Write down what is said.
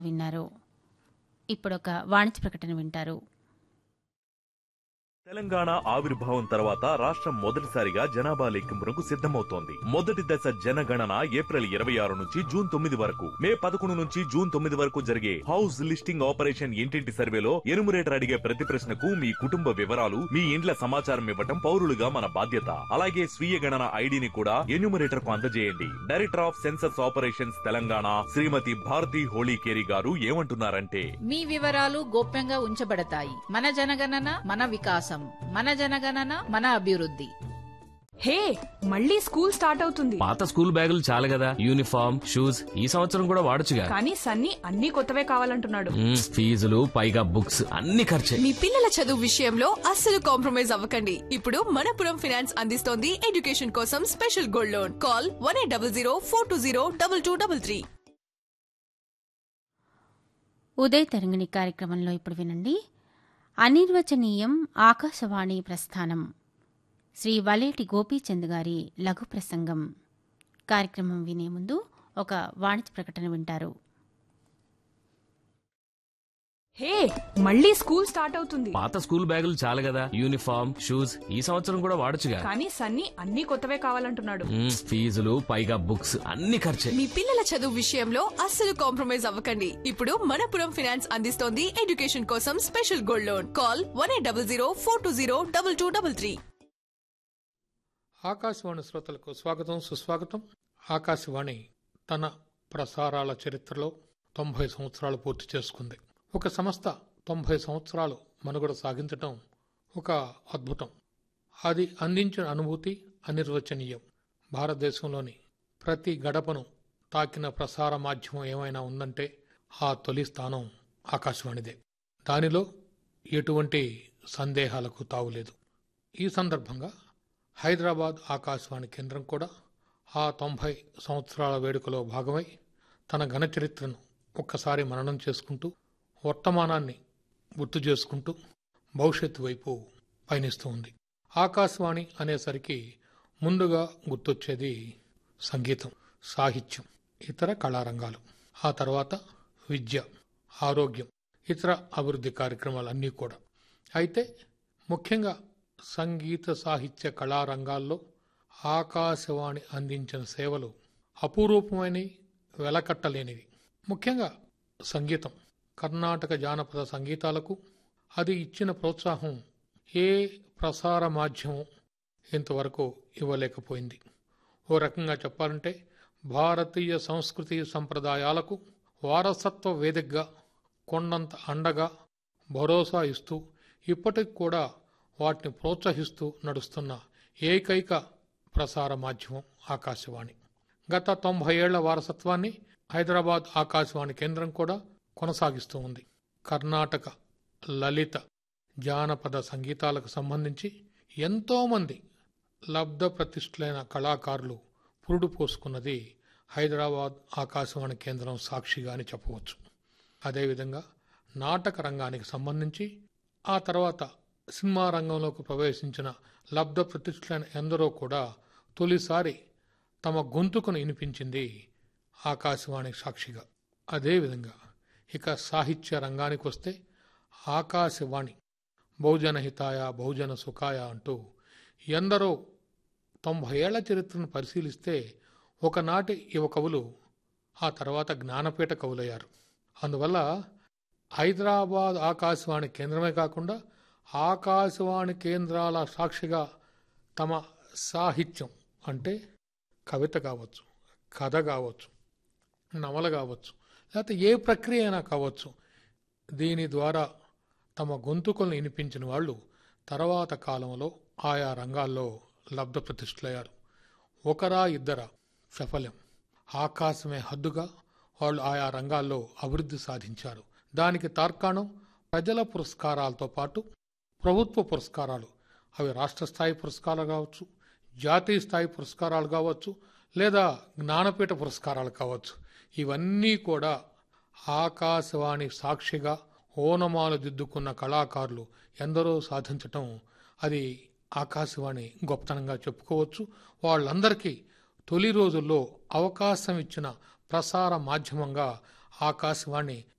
విన్నారు ఇప్పుడొక వాణిజ్య ప్రకటన వింటారు తెలంగాణ ఆవిర్భావం తర్వాత రాష్ట్రం మొదటిసారిగా జనాభా లెక్కింపునకు సిద్ధమవుతోంది మొదటి దశ జనగణన ఏప్రిల్ ఇరవై ఆరు నుంచి జూన్ తొమ్మిది వరకు మే పదకొండు నుంచి జూన్ తొమ్మిది వరకు జరిగే హౌస్ లిస్టింగ్ ఆపరేషన్ ఇంటింటి సర్వేలో ఎనుమరేటర్ అడిగే ప్రతి ప్రశ్నకు మీ కుటుంబ వివరాలు మీ ఇండ్ల సమాచారం ఇవ్వటం పౌరులుగా మన బాధ్యత అలాగే స్వీయ గణన ఐడిని కూడా ఎన్యూమరేటర్ కు అందజేయండి director of census operations Telangana Shrimati Bharathi Holikeri గారు ఏమంటున్నారంటే మీ వివరాలు గోప్యంగా ఉంచబడతాయి మన జనగణన మన వికాసం మన జనగణన మన అభివృద్ధి హే మళ్ళీ స్కూల్ స్టార్ట్ అవుతుంది పాత స్కూల్ బ్యాగులు చాలు కదా యూనిఫామ్ షూస్ ఈ సంవత్సరం కూడా వాడొచ్చుగా కానీ సన్నీ అన్ని కొత్తవే కావాలంటున్నాడు మ్మ్, ఫీజులు పైగా బుక్స్ అన్ని ఖర్చే మీ పిల్లల చదువు విషయంలో అస్సలు కాంప్రమైజ్ అవ్వకండి ఇప్పుడు మనపురం ఫైనాన్స్ అందిస్తోంది ఎడ్యుకేషన్ కోసం special gold loan call one eight double zero four two zero double two double three Uday Tarangini కార్యక్రమంలో ఇప్పుడు వినండి అనిర్వచనీయం ఆకాశవాణి ప్రస్థానం శ్రీ వలేటి గోపీచంద్ గారి లఘు ప్రసంగం కార్యక్రమం వినే ముందు ఒక వాణిజ్య ప్రకటన వింటారు హే మళ్ళీ స్కూల్ స్టార్ట్ అవుతుంది పాత స్కూల్ బ్యాగులు చాలు కదా యూనిఫామ్ షూస్ ఈ సంవత్సరం కూడా వాడొచ్చుగా కానీ సన్నీ అన్ని కొత్తవే కావాలంటున్నాడు మ్మ్, ఫీజులు పైగా బుక్స్ అన్ని ఖర్చే మీ పిల్లల చదువు విషయంలో అస్సలు కాంప్రమైజ్ అవ్వకండి ఇప్పుడు మనపురం ఫైనాన్స్ అందిస్తోంది ఎడ్యుకేషన్ కోసం special gold loan call one eight double zero four two zero double two double three Akashvani శ్రోతలకు స్వాగతం సుస్వాగతం ఆకాశవాణి తన ప్రసారాల చరిత్రలో తొంభై సంవత్సరాలు పూర్తి చేసుకుంది ఒక సంస్థ తొంభై సంవత్సరాలు మనుగడ సాగించటం ఒక అద్భుతం అది అందించిన అనుభూతి అనిర్వచనీయం భారతదేశంలోని ప్రతి గడపను తాకిన ప్రసార మాధ్యమం ఏమైనా ఉందంటే ఆ తొలి స్థానం ఆకాశవాణిదే దానిలో ఎటువంటి సందేహాలకు తావులేదు ఈ సందర్భంగా హైదరాబాద్ ఆకాశవాణి కేంద్రం కూడా ఆ తొంభై సంవత్సరాల వేడుకలో భాగమై తన ఘన చరిత్రను ఒక్కసారి మననం చేసుకుంటూ వర్తమానాన్ని గుర్తు చేసుకుంటూ భవిష్యత్తు వైపు పయనిస్తూ ఉంది ఆకాశవాణి అనేసరికి ముందుగా గుర్తొచ్చేది సంగీతం సాహిత్యం ఇతర కళారంగాలు ఆ తర్వాత విద్య ఆరోగ్యం ఇతర అభివృద్ధి కార్యక్రమాలన్నీ కూడా అయితే ముఖ్యంగా సంగీత సాహిత్య కళారంగాల్లో ఆకాశవాణి అందించిన సేవలు అపురూపమైనవి వెలకట్టలేనివి ముఖ్యంగా సంగీతం కర్ణాటక జానపద సంగీతాలకు అది ఇచ్చిన ప్రోత్సాహం ఏ ప్రసార మాధ్యమం ఇంతవరకు ఇవ్వలేకపోయింది ఓ రకంగా చెప్పాలంటే భారతీయ సంస్కృతి సంప్రదాయాలకు వారసత్వ వేదికగా కొండంత అండగా భరోసా ఇస్తూ ఇప్పటికి కూడా వాటిని ప్రోత్సహిస్తూ నడుస్తున్న ఏకైక ప్రసార మాధ్యమం ఆకాశవాణి గత తొంభై ఏళ్ల వారసత్వాన్ని హైదరాబాద్ ఆకాశవాణి కేంద్రం కూడా కొనసాగిస్తూ ఉంది కర్ణాటక లలిత జానపద సంగీతాలకు సంబంధించి ఎంతోమంది లబ్ధ ప్రతిష్ఠులైన కళాకారులు పురుడు పోసుకున్నది హైదరాబాద్ ఆకాశవాణి కేంద్రం సాక్షిగా అని చెప్పవచ్చు అదేవిధంగా నాటక రంగానికి సంబంధించి ఆ తర్వాత సినిమా రంగంలోకి ప్రవేశించిన లబ్ధ ప్రతిష్ఠులైన ఎందరో కూడా తొలిసారి తమ గొంతుకును వినిపించింది ఆకాశవాణి సాక్షిగా అదేవిధంగా ఇక సాహిత్య రంగానికి వస్తే ఆకాశవాణి బహుజన హితాయ బహుజన సుఖాయ అంటూ ఎందరో తొంభై ఏళ్ల చరిత్రను పరిశీలిస్తే ఒకనాటి యువ కవులు ఆ తర్వాత జ్ఞానపీఠ కవులయ్యారు అందువల్ల హైదరాబాద్ ఆకాశవాణి కేంద్రమే కాకుండా ఆకాశవాణి కేంద్రాల సాక్షిగా తమ సాహిత్యం అంటే కవిత కావచ్చు కథ కావచ్చు నవల కావచ్చు లేకపోతే ఏ ప్రక్రియ అయినా కావచ్చు దీని ద్వారా తమ గొంతుకులను వినిపించిన వాళ్ళు తర్వాత కాలంలో ఆయా రంగాల్లో లబ్ధ ప్రతిష్ఠులయ్యారు ఒకరా ఇద్దరా సఫలం ఆకాశమే హద్దుగా వాళ్ళు ఆయా రంగాల్లో అభివృద్ధి సాధించారు దానికి తార్కాణం ప్రజల పురస్కారాలతో పాటు ప్రభుత్వ పురస్కారాలు అవి రాష్ట్ర స్థాయి పురస్కారాలు కావచ్చు జాతీయ స్థాయి పురస్కారాలు కావచ్చు లేదా జ్ఞానపీఠ పురస్కారాలు కావచ్చు ఇవన్నీ కూడా ఆకాశవాణి సాక్షిగా ఓనమాలు దిద్దుకున్న కళాకారులు ఎందరో సాధించటం అది ఆకాశవాణి గొప్పతనంగా చెప్పుకోవచ్చు వాళ్ళందరికీ తొలి రోజుల్లో అవకాశం ఇచ్చిన ప్రసార మాధ్యమంగా ఆకాశవాణి